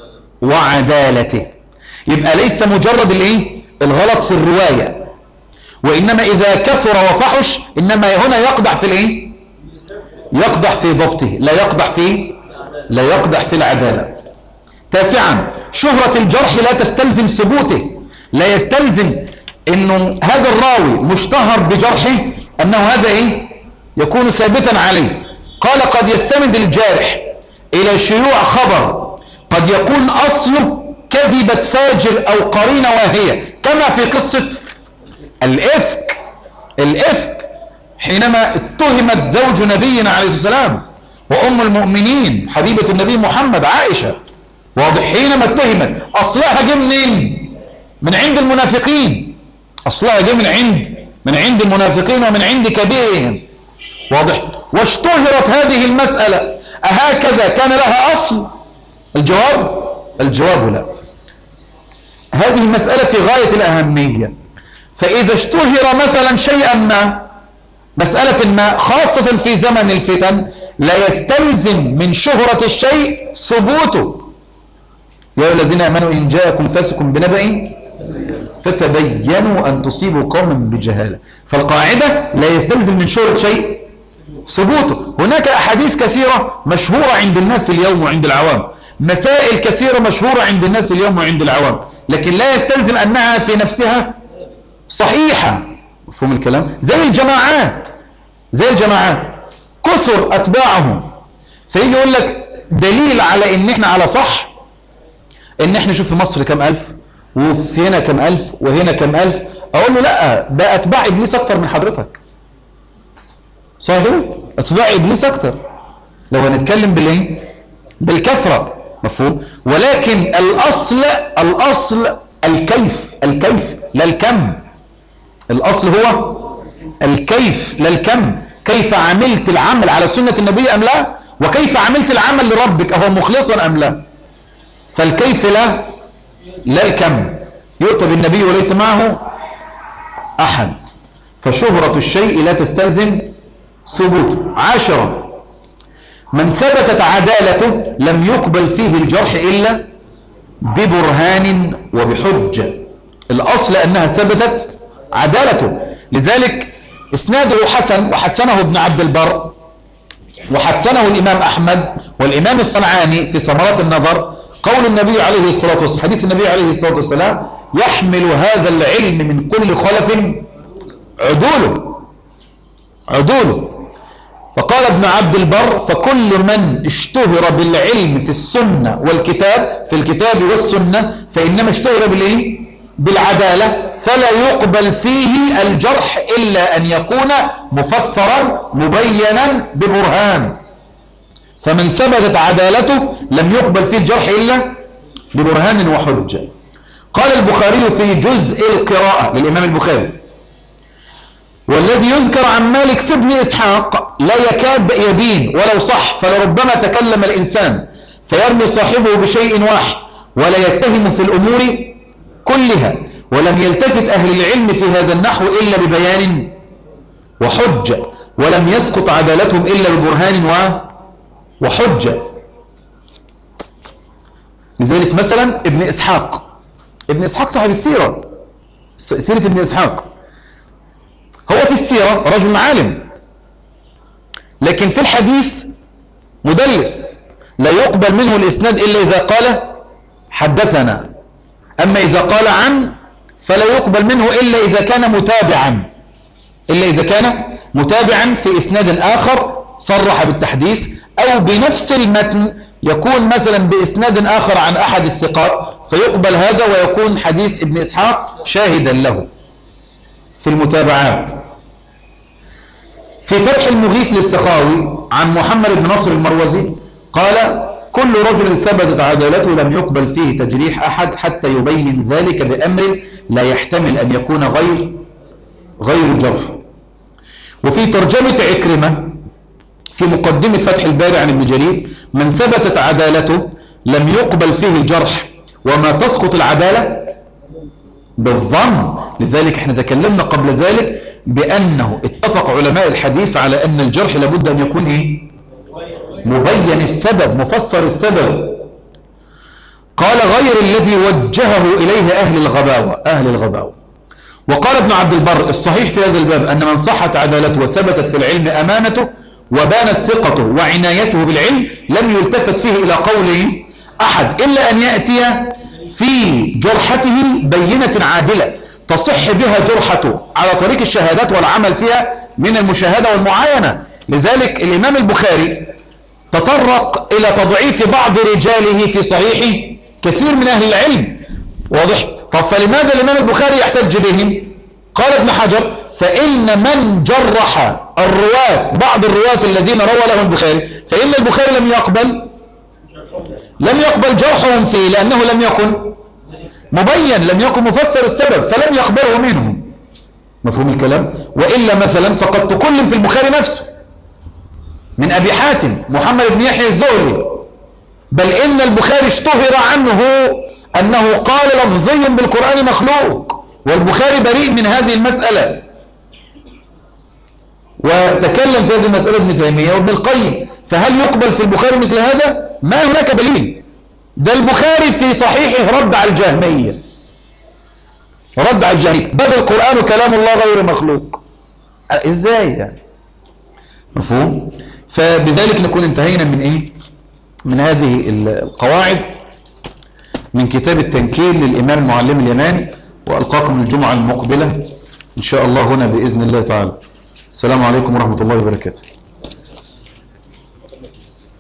A: وعدالته يبقى ليس مجرد الايه الغلط في الرواية وإنما إذا كثر وفحش إنما هنا يقدح في الايه يقدح في ضبطه لا يقدح في لا يقدح في العدالة تاسعا شهرة الجرح لا تستلزم ثبوته لا يستلزم انه هذا الراوي مشتهر بجرحه انه هذا ايه يكون ثابتا عليه قال قد يستند الجارح الى شيوع خبر قد يكون اصله كذبة فاجر او قرينة واهية كما في قصة الافك الافك حينما اتهمت زوج نبينا عليه الصلاة والسلام وام المؤمنين حبيبة النبي محمد عائشة واضح حينما اتهمت اصلها جه منين من عند المنافقين اصلها جه من عند من عند المنافقين ومن عند كبيرهم واضح واشتهرت هذه المسألة أهكذا كان لها أصل الجواب الجواب لا هذه المسألة في غاية الأهمية فإذا اشتهر مثلا شيئا ما مسألة ما خاصة في زمن الفتن لا يستلزم من شهرة الشيء ثبوته يا الذين امنوا ان جاءكم فاسق بنبأ فتبينوا ان تصيبوا قوما بجهاله فالقاعده لا يستلزم من شهره شيء ثبوته هناك أحاديث كثيرة مشهورة عند الناس اليوم وعند العوام مسائل كثيرة مشهورة عند الناس اليوم وعند العوام لكن لا يستلزم أنها في نفسها صحيحة مفهوم الكلام زي الجماعات زي الجماعات كثر أتباعهم فيجي يقول لك دليل على ان احنا على صح ان احنا نشوف في مصر كم ألف وفي هنا كم ألف وهنا كم ألف أقول له لا ده أتباع إبليس أكتر من حضرتك صح كده؟ أتباع إبليس أكتر لو هنتكلم بالإيه؟ بالكثرة مفهوم ولكن الأصل الأصل الكيف الكيف لا الكم الأصل هو الكيف لا الكم كيف عملت العمل على سنة النبي أم لا وكيف عملت العمل لربك أهو مخلصا أم لا فالكيف لا لا الكم يؤتى بالنبي وليس معه أحد فشهرة الشيء لا تستلزم ثبوته عاشرا من ثبتت عدالته لم يقبل فيه الجرح إلا ببرهان وبحجة الأصل أنها ثبتت عدالته لذلك إسناده حسن وحسنه ابن عبد البر وحسنه الإمام أحمد والإمام الصنعاني في ثمرات النظر قول النبي عليه الصلاة والسلام حديث النبي عليه الصلاة والسلام يحمل هذا العلم من كل خلف عدوله عدوله فقال ابن عبد البر فكل من اشتهر بالعلم في السنة والكتاب في الكتاب والسنة فإنما اشتهر بالإيه؟ بالعدالة فلا يقبل فيه الجرح إلا أن يكون مفسرا مبينا ببرهان فمن ثبتت عدالته لم يقبل فيه الجرح إلا ببرهان وحجة قال البخاري في جزء القراءة للإمام البخاري والذي يذكر عن مالك في ابن إسحاق لا يكاد يبين ولو صح فلربما تكلم الإنسان فيرمي صاحبه بشيء واحد ولا يتهم في الأمور كلها ولم يلتفت أهل العلم في هذا النحو إلا ببيان وحجة ولم يسقط عدالتهم إلا ببرهان وحجة لذلك مثلا ابن إسحاق ابن إسحاق صاحب السيرة سيرة ابن إسحاق هو في السيرة رجل عالم لكن في الحديث مدلس لا يقبل منه الإسناد إلا إذا قال حدثنا أما إذا قال عن فلا يقبل منه إلا إذا كان متابعا إلا إذا كان متابعا في إسناد آخر صرح بالتحديث أو بنفس المتن يكون مثلا بإسناد آخر عن أحد الثقات فيقبل هذا ويكون حديث ابن إسحاق شاهدا له في المتابعات في فتح المغيث للسخاوي عن محمد بن نصر المروزي قال كل رجل ثبتت عدالته لم يقبل فيه تجريح أحد حتى يبين ذلك بأمر لا يحتمل أن يكون غير غير جرح وفي ترجمة عكرمة في مقدمة فتح الباري عن ابن جرير من ثبتت عدالته لم يقبل فيه الجرح وما تسقط العدالة بالظن لذلك احنا تكلمنا قبل ذلك بأنه اتفق علماء الحديث على أن الجرح لابد أن يكون إيه؟ مبين السبب مفسر السبب قال غير الذي وجهه إليه أهل الغباوة أهل الغباوة وقال ابن عبد البر الصحيح في هذا الباب أن من صحت عدالته وثبتت في العلم أمانته وبانت ثقته وعنايته بالعلم لم يلتفت فيه إلى قوله أحد إلا أن يأتي في جرحته بينة عادلة تصح بها جرحته على طريق الشهادات والعمل فيها من المشاهدة والمعاينة لذلك الإمام البخاري تطرق إلى تضعيف بعض رجاله في صحيح كثير من أهل العلم واضح طب فلماذا الإمام البخاري يحتج به قال ابن حجر فإن من جرح الرواة بعض الرواة الذين روى لهم البخاري فإن البخاري لم يقبل لم يقبل جرحهم فيه لأنه لم يكن مبين لم يكن مفسر السبب فلم يقبله منهم مفهوم الكلام وإلا مثلا فقد تكلم في البخاري نفسه من أبي حاتم محمد بن يحيى الزهري بل إن البخاري اشتهر عنه أنه قال لفظي بالقرآن مخلوق والبخاري بريء من هذه المسألة وتكلم في هذه المسألة ابن تيمية وابن القيم فهل يقبل في البخاري مثل هذا ما هناك دليل ده البخاري في صحيحه رد على الجهمية رد على الجهمية بل القرآن كلام الله غير مخلوق ازاي يعني مفهوم فبذلك نكون انتهينا من ايه من هذه القواعد من كتاب التنكيل للإمام المعلم اليماني وألقاكم الجمعة المقبلة إن شاء الله هنا بإذن الله تعالى السلام عليكم ورحمة الله وبركاته